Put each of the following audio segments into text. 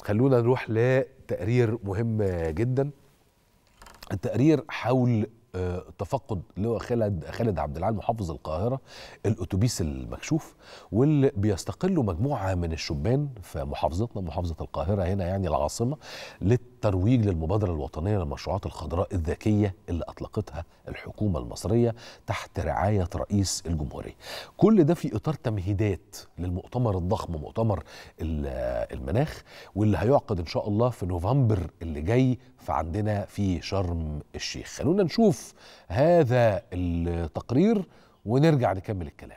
خلونا نروح لتقرير مهم جدا التقرير حول آه، تفقد لواء خالد خالد عبد العال محافظ القاهره الاتوبيس المكشوف واللي بيستقلوا مجموعه من الشبان في محافظتنا محافظه القاهره هنا يعني العاصمه للترويج للمبادره الوطنيه للمشروعات الخضراء الذكيه اللي اطلقتها الحكومه المصريه تحت رعايه رئيس الجمهوريه. كل ده في اطار تمهيدات للمؤتمر الضخم مؤتمر ال- المناخ واللي هيعقد ان شاء الله في نوفمبر اللي جاي فعندنا في شرم الشيخ. خلونا نشوف هذا التقرير ونرجع نكمل الكلام.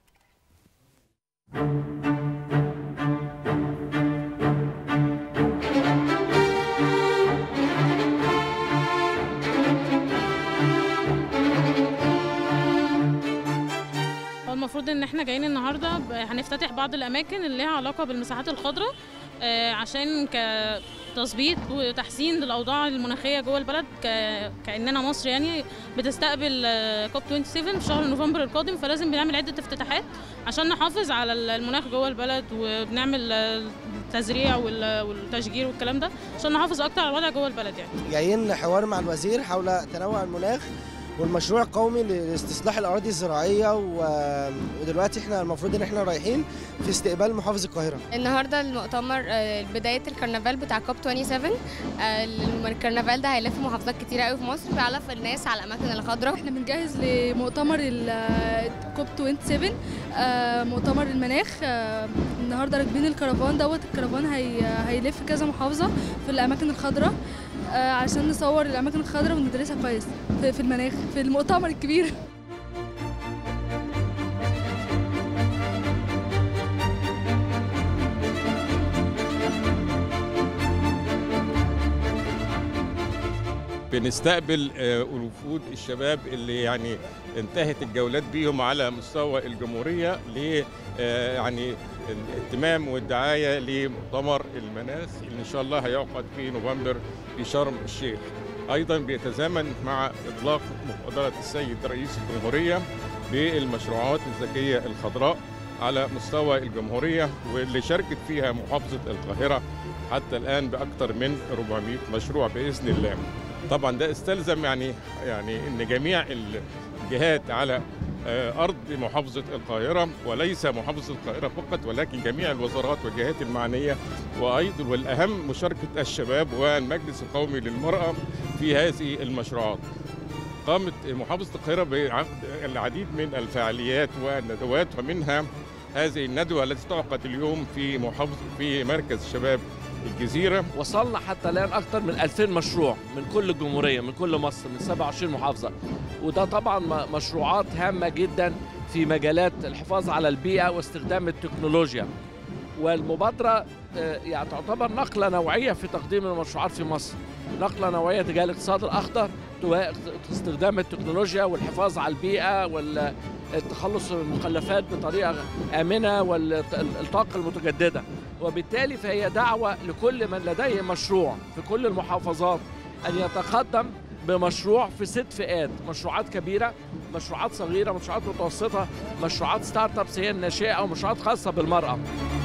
هو المفروض ان احنا جايين النهارده ب- هنفتتح بعض الاماكن اللي ليها علاقه بالمساحات الخضراء آه، عشان كتظبيط وتحسين للاوضاع المناخيه جوه البلد ك- كاننا مصر يعني بتستقبل آه، كوب 27 في شهر نوفمبر القادم فلازم بنعمل عده افتتاحات عشان نحافظ على ال- المناخ جوه البلد وبنعمل آه، التزريع وال- والتشجير والكلام ده عشان نحافظ اكتر على الوضع جوه البلد يعني جايين حوار مع الوزير حول تنوع المناخ والمشروع القومي لاستصلاح الاراضي الزراعيه و- ودلوقتي احنا المفروض ان احنا رايحين في استقبال محافظ القاهره النهارده المؤتمر آه، بدايه الكرنفال بتاع كوب 27 آه، الكرنفال ده هيلف محافظات كتيره قوي في مصر بيعرف الناس على الاماكن الخضراء احنا بنجهز لمؤتمر الكوب 27 آه، مؤتمر المناخ آه، النهارده راكبين الكرفان دوت الكرفان هي هيلف كذا محافظه في الاماكن الخضراء آه، عشان نصور الاماكن الخضراء وندرسها كويس في في المناخ في المؤتمر الكبير بنستقبل آه، وفود الشباب اللي يعني انتهت الجولات بيهم على مستوى الجمهورية ل آه، يعني الاهتمام والدعاية لمؤتمر المناخ اللي إن شاء الله هيعقد في نوفمبر في شرم الشيخ أيضا بيتزامن مع إطلاق مبادرة السيد رئيس الجمهورية بالمشروعات الذكية الخضراء على مستوى الجمهورية واللي شاركت فيها محافظة القاهرة حتى الآن بأكثر من 400 مشروع بإذن الله طبعا ده استلزم يعني يعني ان جميع الجهات على آه، ارض محافظه القاهره وليس محافظه القاهره فقط ولكن جميع الوزارات والجهات المعنيه وايضا والاهم مشاركه الشباب والمجلس القومي للمراه في هذه المشروعات. قامت محافظه القاهره بعقد العديد من الفعاليات والندوات ومنها هذه الندوه التي تعقد اليوم في محافظه في مركز شباب الجزيره وصلنا حتى الآن أكثر من 2000 مشروع من كل الجمهورية من كل مصر من 27 محافظة وده طبعا م- مشروعات هامة جدا في مجالات الحفاظ على البيئة واستخدام التكنولوجيا والمبادرة آه، يعني تعتبر نقلة نوعية في تقديم المشروعات في مصر نقلة نوعية تجاه الاقتصاد الأخضر توا- استخدام التكنولوجيا والحفاظ على البيئة والتخلص من المخلفات بطريقة آمنة والطاقة المتجددة وبالتالي فهي دعوة لكل من لديه مشروع في كل المحافظات أن يتقدم بمشروع في ست فئات مشروعات كبيرة مشروعات صغيرة مشروعات متوسطة مشروعات ستارت ابس هي الناشئة أو مشروعات خاصة بالمرأة